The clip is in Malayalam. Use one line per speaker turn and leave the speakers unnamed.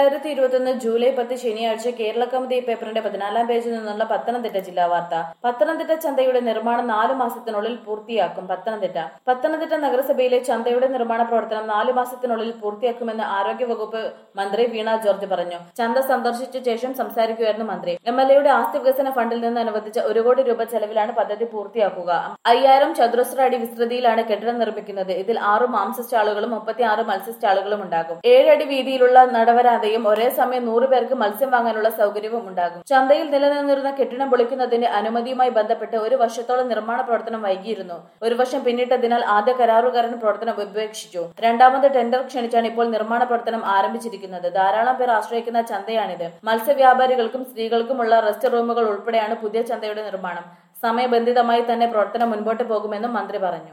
രണ്ടായിരത്തി ഇരുപത്തൊന്ന് ജൂലൈ പത്ത് ശനിയാഴ്ച കേരള കൗമുദി പേപ്പറിന്റെ പതിനാലാം പേജിൽ നിന്നുള്ള പത്തനംതിട്ട ജില്ലാ വാർത്ത പത്തനംതിട്ട ചന്തയുടെ നിർമ്മാണം നാലു മാസത്തിനുള്ളിൽ പൂർത്തിയാക്കും പത്തനംതിട്ട പത്തനംതിട്ട നഗരസഭയിലെ ചന്തയുടെ നിർമ്മാണ പ്രവർത്തനം നാലു മാസത്തിനുള്ളിൽ പൂർത്തിയാക്കുമെന്ന് ആരോഗ്യവകുപ്പ് മന്ത്രി വീണ ജോർജ് പറഞ്ഞു ചന്ത സന്ദർശിച്ച ശേഷം സംസാരിക്കുകയായിരുന്നു മന്ത്രി എം എൽ എയുടെ ആസ്തി വികസന ഫണ്ടിൽ നിന്ന് അനുവദിച്ച ഒരു കോടി രൂപ ചെലവിലാണ് പദ്ധതി പൂർത്തിയാക്കുക അയ്യായിരം ചതുരശ്ര അടി വിസ്തൃതിയിലാണ് കെട്ടിടം നിർമ്മിക്കുന്നത് ഇതിൽ ആറ് മാംസ സ്റ്റാളുകളും മുപ്പത്തി ആറ് മത്സ്യ സ്റ്റാളുകളും ഉണ്ടാകും ഏഴടി വീതിയിലുള്ള നടവരാതയും ഒരേ സമയം നൂറ് പേർക്ക് മത്സ്യം വാങ്ങാനുള്ള സൗകര്യവും ഉണ്ടാകും ചന്തയിൽ നിലനിന്നിരുന്ന കെട്ടിടം പൊളിക്കുന്നതിന്റെ അനുമതിയുമായി ബന്ധപ്പെട്ട് ഒരു വർഷത്തോളം നിർമ്മാണ പ്രവർത്തനം വൈകിയിരുന്നു ഒരു വർഷം പിന്നിട്ടതിനാൽ ആദ്യ കരാറുകാരൻ പ്രവർത്തനം ഉപേക്ഷിച്ചു രണ്ടാമത് ടെൻഡർ ക്ഷണിച്ചാണ് ഇപ്പോൾ നിർമ്മാണ പ്രവർത്തനം ആരംഭിച്ചിരിക്കുന്നത് ധാരാളം പേർ ആശ്രയിക്കുന്ന ചന്തയാണിത് മത്സ്യവ്യാപാരികൾക്കും സ്ത്രീകൾക്കുമുള്ള റെസ്റ്റ് റൂമുകൾ ഉൾപ്പെടെയാണ് പുതിയ ചന്തയുടെ നിർമ്മാണം സമയബന്ധിതമായി തന്നെ പ്രവർത്തനം മുൻപോട്ട് പോകുമെന്നും മന്ത്രി പറഞ്ഞു